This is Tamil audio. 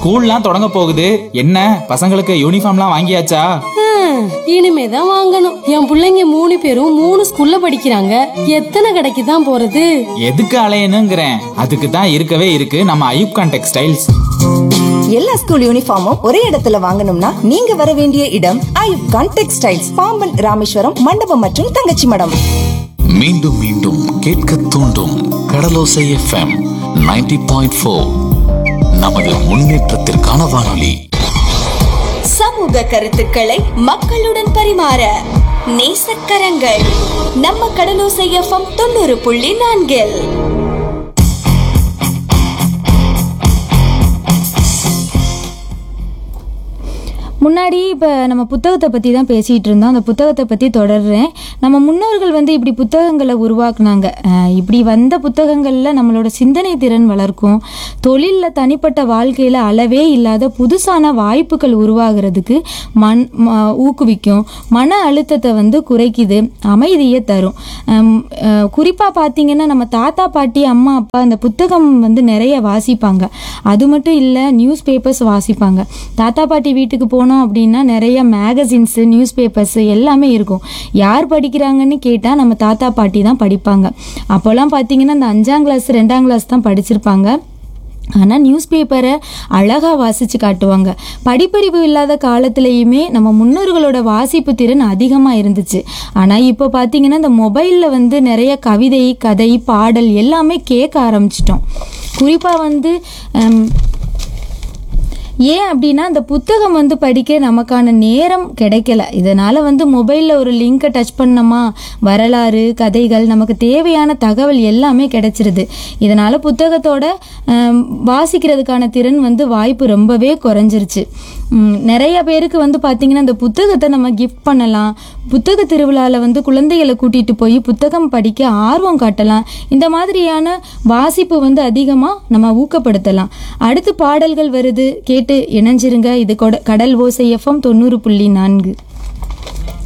ஸ்கூல்லாம் தொடங்க போகுது என்ன பசங்களுக்கு யூனிஃபார்ம்லாம் வாங்கியாச்சா ஹம், இனிமேதான் வாங்கணும் என் புள்ளைங்க மூணு பேரும் மூணு ஸ்கூல்ல படிக்கிறாங்க எத்தனை கடைக்கு தான் போறது எதுக்கு அலையணுங்கிறேன் அதுக்கு தான் இருக்கவே இருக்கு நம்ம ஐயூப்கான் டெக்ஸ்டைல்ஸ் எல்லா ஸ்கூல் யூனிஃபார்மும் ஒரே இடத்துல வாங்கணும்னா நீங்க வர வேண்டிய இடம் ஐயூப் கான் டெக்ஸ்டைல்ஸ் பாம்பன் ராமேஸ்வரம் மண்டபம் மற்றும் தங்கச்சி மடம் மீண்டும் மீண்டும் கேட்க தூண்டும் கடலோசை எஃப்எம் 90.4 பாயிண்ட் ஃபோர் நமது முன்னேற்றத்திற்கான வானொலி சமூக கருத்துக்களை மக்களுடன் பரிமாற நேசக்கரங்கள் நம்ம கடலோசை எஃப்எம் தொண்ணூறு புள்ளி நான்கில் முன்னாடி இப்போ நம்ம புத்தகத்தை பற்றி தான் பேசிகிட்டு இருந்தோம் அந்த புத்தகத்தை பற்றி தொடர்றேன் நம்ம முன்னோர்கள் வந்து இப்படி புத்தகங்களை உருவாக்குனாங்க அஹ் இப்படி வந்த புத்தகங்களில் நம்மளோட சிந்தனை திறன் வளர்க்கும் தொழிலில் தனிப்பட்ட வாழ்க்கையில் அளவே இல்லாத புதுசான வாய்ப்புகள் உருவாகிறதுக்கு மண் ம- ஊக்குவிக்கும் மன அழுத்தத்தை வந்து குறைக்குது அமைதியை தரும் குறிப்பாக பார்த்தீங்கன்னா நம்ம தாத்தா பாட்டி அம்மா அப்பா இந்த புத்தகம் வந்து நிறைய வாசிப்பாங்க அது மட்டும் இல்லை நியூஸ் பேப்பர்ஸ் வாசிப்பாங்க தாத்தா பாட்டி வீட்டுக்கு போனோம் அப்படின்னா நிறைய மேகசின்ஸு நியூஸ் பேப்பர்ஸ் எல்லாமே இருக்கும் யார் படிக்கிறாங்கன்னு கேட்டால் நம்ம தாத்தா பாட்டி தான் படிப்பாங்க அப்போல்லாம் பார்த்தீங்கன்னா இந்த அஞ்சாம் கிளாஸ் ரெண்டாம் கிளாஸ் தான் படிச்சிருப்பாங்க ஆனால் நியூஸ் பேப்பரை அழகாக வாசித்து காட்டுவாங்க படிப்பறிவு இல்லாத காலத்துலேயுமே நம்ம முன்னோர்களோட வாசிப்பு திறன் அதிகமாக இருந்துச்சு ஆனால் இப்போ பார்த்தீங்கன்னா இந்த மொபைலில் வந்து நிறைய கவிதை கதை பாடல் எல்லாமே கேட்க ஆரம்பிச்சிட்டோம் குறிப்பாக வந்து ஹம், ஏன் அப்படின்னா அந்த புத்தகம் வந்து படிக்க நமக்கான நேரம் கிடைக்கல இதனால் வந்து மொபைலில் ஒரு லிங்கை டச் பண்ணோமா வரலாறு கதைகள் நமக்கு தேவையான தகவல் எல்லாமே கிடைச்சிருது இதனால் புத்தகத்தோட ஆம், வாசிக்கிறதுக்கான திறன் வந்து வாய்ப்பு ரொம்பவே குறைஞ்சிருச்சு ம், நிறைய பேருக்கு வந்து பார்த்திங்கன்னா இந்த புத்தகத்தை நம்ம கிஃப்ட் பண்ணலாம் புத்தக திருவிழாவில் வந்து குழந்தைகளை கூட்டிகிட்டு போய் புத்தகம் படிக்க ஆர்வம் காட்டலாம் இந்த மாதிரியான வாசிப்பு வந்து அதிகமாக நம்ம ஊக்கப்படுத்தலாம் அடுத்து பாடல்கள் வருது கேட்டு இணைஞ்சிருங்க இது கொட- கடல் ஓசை எஃப்எம் தொண்ணூறு புள்ளி நான்கு